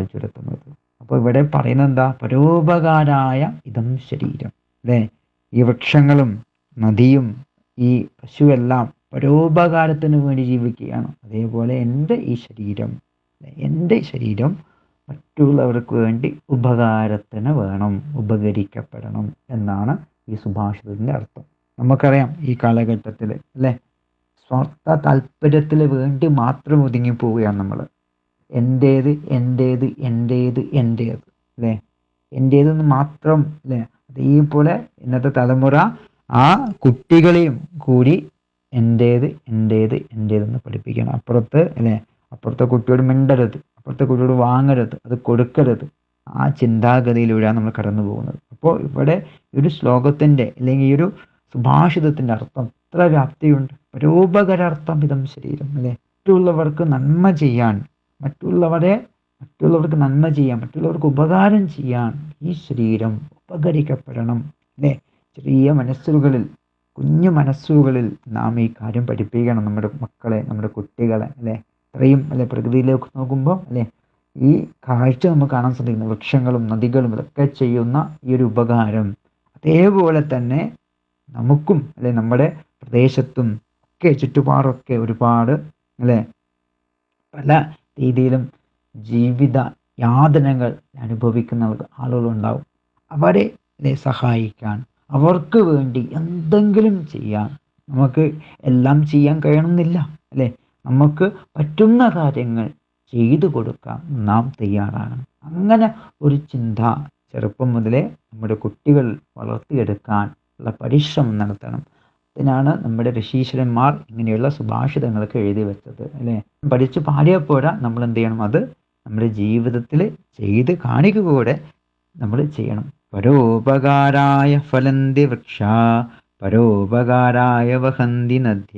ചുരത്തുന്നത് അപ്പോൾ ഇവിടെ പറയുന്നത് എന്താ പരോപകാരായ ഇതം ശരീരം അല്ലേ ഈ വൃക്ഷങ്ങളും നദിയും ഈ പശുവെല്ലാം പരോപകാരത്തിന് വേണ്ടി ജീവിക്കുകയാണ് അതേപോലെ എൻ്റെ ഈ ശരീരം എൻ്റെ ശരീരം മറ്റുള്ളവർക്ക് വേണ്ടി ഉപകാരത്തിന് വേണം ഉപകരിക്കപ്പെടണം എന്നാണ് ഈ സുഭാഷിതത്തിൻ്റെ അർത്ഥം നമുക്കറിയാം ഈ കാലഘട്ടത്തിൽ അല്ലേ സ്വാർത്ഥ താല്പര്യത്തിൽ വേണ്ടി മാത്രം ഒതുങ്ങി പോവുകയാണ് നമ്മൾ എൻ്റേത് എൻ്റേത് എൻ്റേത് എൻ്റേത് അല്ലേ എൻ്റേതെന്ന് മാത്രം അല്ലേ അതേപോലെ ഇന്നത്തെ തലമുറ ആ കുട്ടികളെയും കൂടി എൻ്റേത് എൻ്റേത് എൻ്റേതെന്ന് പഠിപ്പിക്കണം അപ്പുറത്ത് അല്ലേ അപ്പുറത്തെ കുട്ടിയോട് മിണ്ടരുത് അപ്പുറത്തെ കുട്ടിയോട് വാങ്ങരുത് അത് കൊടുക്കരുത് ആ ചിന്താഗതിയിലൂടെയാണ് നമ്മൾ കടന്നു പോകുന്നത് അപ്പോൾ ഇവിടെ ഈ ഒരു ശ്ലോകത്തിൻ്റെ അല്ലെങ്കിൽ ഈ ഒരു സുഭാഷിതത്തിൻ്റെ അർത്ഥം എത്ര വ്യാപ്തിയുണ്ട് പരോപകരാർത്ഥം ഇതം ശരീരം അല്ലേ മറ്റുള്ളവർക്ക് നന്മ ചെയ്യാൻ മറ്റുള്ളവരെ മറ്റുള്ളവർക്ക് നന്മ ചെയ്യാൻ മറ്റുള്ളവർക്ക് ഉപകാരം ചെയ്യാൻ ഈ ശരീരം ഉപകരിക്കപ്പെടണം അല്ലേ ചെറിയ മനസ്സുകളിൽ കുഞ്ഞു മനസ്സുകളിൽ നാം ഈ കാര്യം പഠിപ്പിക്കണം നമ്മുടെ മക്കളെ നമ്മുടെ കുട്ടികളെ അല്ലേ ഇത്രയും അല്ലെ പ്രകൃതിയിലേക്ക് നോക്കുമ്പോൾ അല്ലേ ഈ കാഴ്ച നമുക്ക് കാണാൻ സാധിക്കുന്നു വൃക്ഷങ്ങളും നദികളും ഇതൊക്കെ ചെയ്യുന്ന ഈ ഒരു ഉപകാരം അതേപോലെ തന്നെ നമുക്കും അല്ലെ നമ്മുടെ പ്രദേശത്തും ഒക്കെ ചുറ്റുപാടൊക്കെ ഒരുപാട് അല്ലെ പല രീതിയിലും ജീവിത യാതനകൾ അനുഭവിക്കുന്ന ആളുകളുണ്ടാവും അവരെ അല്ലെ സഹായിക്കാൻ അവർക്ക് വേണ്ടി എന്തെങ്കിലും ചെയ്യാൻ നമുക്ക് എല്ലാം ചെയ്യാൻ കഴിയണമെന്നില്ല അല്ലേ നമുക്ക് പറ്റുന്ന കാര്യങ്ങൾ ചെയ്തു കൊടുക്കാൻ നാം തയ്യാറാകണം അങ്ങനെ ഒരു ചിന്ത ചെറുപ്പം മുതലേ നമ്മുടെ കുട്ടികൾ വളർത്തിയെടുക്കാൻ ഉള്ള പരിശ്രമം നടത്തണം അതിനാണ് നമ്മുടെ ഋഷീശ്വരന്മാർ ഇങ്ങനെയുള്ള സുഭാഷിതങ്ങളൊക്കെ എഴുതി വെച്ചത് അല്ലേ പഠിച്ച് പാടിയാൽ പോരാ നമ്മൾ എന്ത് ചെയ്യണം അത് നമ്മുടെ ജീവിതത്തിൽ ചെയ്ത് കാണിക്കുക കൂടെ നമ്മൾ ചെയ്യണം പരോപകാരായ ഫലന്തി വൃക്ഷ പരോപകാരായ വഹന്തി നദ്യ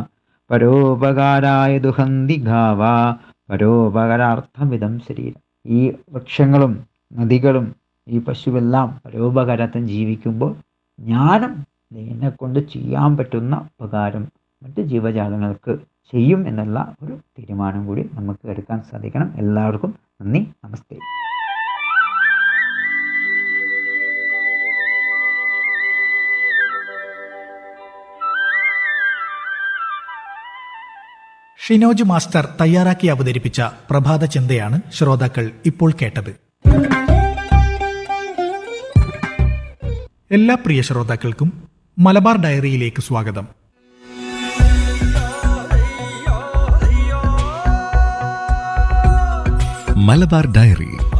പരോപകാരായ ദുഹന്തി ഗാവ പരോപകാരാർത്ഥമിതം ശരീരം ഈ വൃക്ഷങ്ങളും നദികളും ഈ പശുവെല്ലാം പരോപകാരത്തിന് ജീവിക്കുമ്പോൾ ജ്ഞാനം എന്നെ കൊണ്ട് ചെയ്യാൻ പറ്റുന്ന ഉപകാരം മറ്റ് ജീവജാലങ്ങൾക്ക് ചെയ്യും എന്നുള്ള ഒരു തീരുമാനം കൂടി നമുക്ക് എടുക്കാൻ സാധിക്കണം എല്ലാവർക്കും നന്ദി നമസ്തേ ഷിനോജ് മാസ്റ്റർ തയ്യാറാക്കി അവതരിപ്പിച്ച പ്രഭാത ചിന്തയാണ് ശ്രോതാക്കൾ ഇപ്പോൾ കേട്ടത് എല്ലാ പ്രിയ ശ്രോതാക്കൾക്കും മലബാർ ഡയറിയിലേക്ക് സ്വാഗതം മലബാർ ഡയറി